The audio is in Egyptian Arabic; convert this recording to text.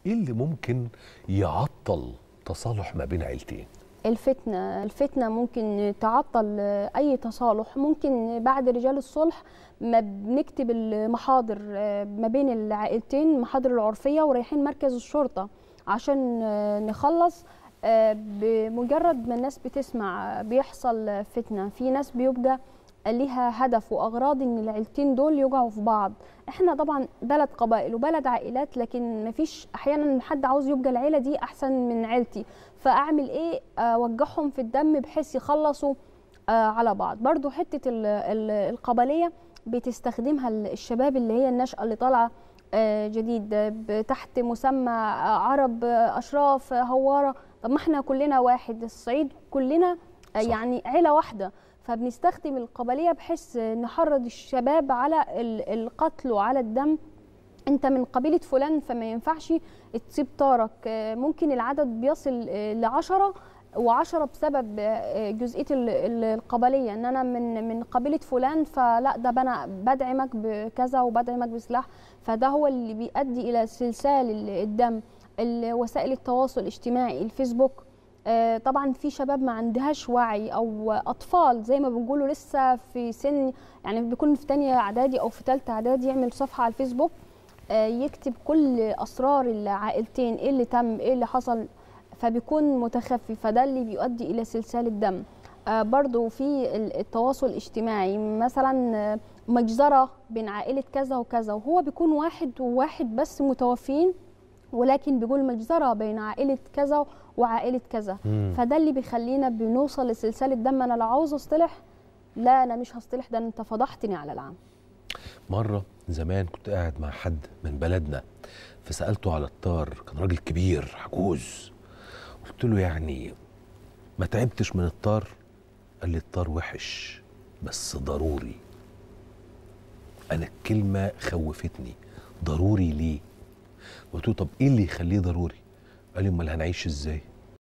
ايه اللي ممكن يعطل تصالح ما بين عيلتين الفتنة الفتنة ممكن تعطل أي تصالح ممكن بعد رجال الصلح ما بنكتب المحاضر ما بين العائلتين المحاضر العرفية ورايحين مركز الشرطة عشان نخلص بمجرد ما الناس بتسمع بيحصل فتنة في ناس بيبقى ليها هدف واغراض ان العيلتين دول يقعوا في بعض احنا طبعا بلد قبائل وبلد عائلات لكن مفيش احيانا حد عاوز يبقى العيله دي احسن من عيلتي فاعمل ايه اوجههم في الدم بحيث يخلصوا على بعض برضو حته القبليه بتستخدمها الشباب اللي هي النشأة اللي طالعه جديد تحت مسمى عرب اشراف هواره طب ما احنا كلنا واحد الصعيد كلنا صح. يعني عيله واحده فبنستخدم القبليه بحيث نحرض الشباب على القتل وعلى الدم انت من قبيله فلان فما ينفعش تسيب طارك ممكن العدد بيصل لعشرة وعشرة بسبب جزئيه القبليه ان انا من من قبيله فلان فلا ده انا بدعمك بكذا وبدعمك بسلاح فده هو اللي بيؤدي الى سلسال الدم وسائل التواصل الاجتماعي الفيسبوك طبعا في شباب ما عندهاش وعي او اطفال زي ما بنقولوا لسه في سن يعني بيكون في تانية اعدادي او في ثالثه اعدادي يعمل صفحه على الفيسبوك يكتب كل اسرار العائلتين ايه اللي تم ايه اللي حصل فبيكون متخفي فده اللي بيؤدي الى سلسال الدم برضو في التواصل الاجتماعي مثلا مجزره بين عائله كذا وكذا وهو بيكون واحد وواحد بس متوفين ولكن بيقول مجزره بين عائله كذا وعائله كذا مم. فده اللي بيخلينا بنوصل لسلسله الدم انا لو عاوز اصطلح لا انا مش هصطلح ده انت فضحتني على العام مره زمان كنت قاعد مع حد من بلدنا فسالته على الطار كان راجل كبير عجوز قلت له يعني ما تعبتش من الطار قال لي الطار وحش بس ضروري انا الكلمه خوفتني ضروري ليه قلت له طب ايه اللي يخليه ضروري قال لي امال هنعيش ازاي